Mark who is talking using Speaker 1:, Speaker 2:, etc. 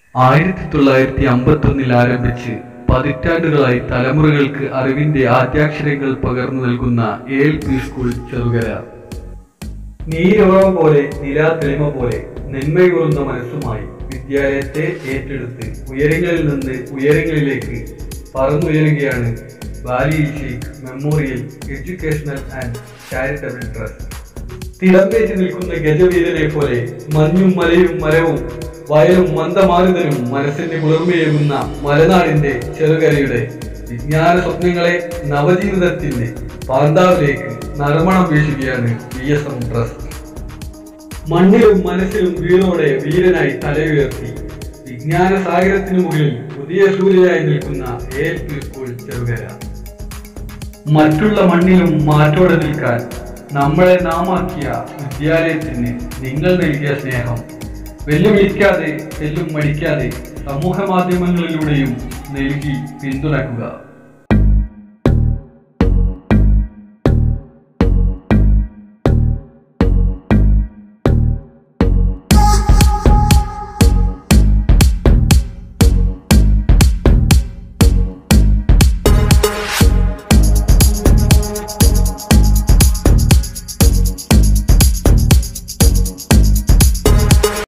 Speaker 1: ആയിരത്തി തൊള്ളായിരത്തി അമ്പത്തൊന്നിൽ ആരംഭിച്ച് പതിറ്റാണ്ടുകളായി തലമുറകൾക്ക് അറിവിന്റെ ആദ്യാക്ഷരങ്ങൾ പകർന്നു നൽകുന്ന A L P school Cherukara നീരോറ പോലെ നിലാതെളിമ പോലെ നന്മയൂറുന്ന മനസ്സുമായി വിദ്യാലയത്തെ ഏറ്റെടുത്ത് ഉയരങ്ങളിൽ നിന്ന് ഉയരങ്ങളിലേക്ക് പറന്നുയരുകയാണ് Bali Sheikh memorial educational and charitable trust തിടമ്പേറ്റ് നിൽക്കുന്ന ഗജവീരനെ പോലെ മഞ്ഞും മലയും മരവും വയലും മന്ദമാരുതനും മനസ്സിന്റെ കുളിർമയേകുന്ന മലനാടിന്റെ ചെറുകരയുടെ വിജ്ഞാന സ്വപ്നങ്ങളെ നവജീവിതത്തിന്റെ പാന്താവിലേക്ക് നർമ്മണം വീശുകയാണ് വി എസ് എം ട്രസ്റ്റ് മണ്ണിലും മനസ്സിലും വീണോടെ വീരനായി തലയുയർത്തി വിജ്ഞാന സാഗരത്തിനു മുകളിൽ പുതിയ സൂര്യനായി നിൽക്കുന്ന A L P school Cherukara മറ്റുള്ള മണ്ണിലും മാറ്റോടെ നിൽക്കാൻ നമ്മളെ നാമാക്കിയ വിദ്യാലയത്തിന് നിങ്ങൾ നൽകിയ സ്നേഹം വെല്ലുവിളിക്കാതെ വെല്ലും മടിക്കാതെ സമൂഹ മാധ്യമങ്ങളിലൂടെയും നൽകി പിന്തുണക്കുക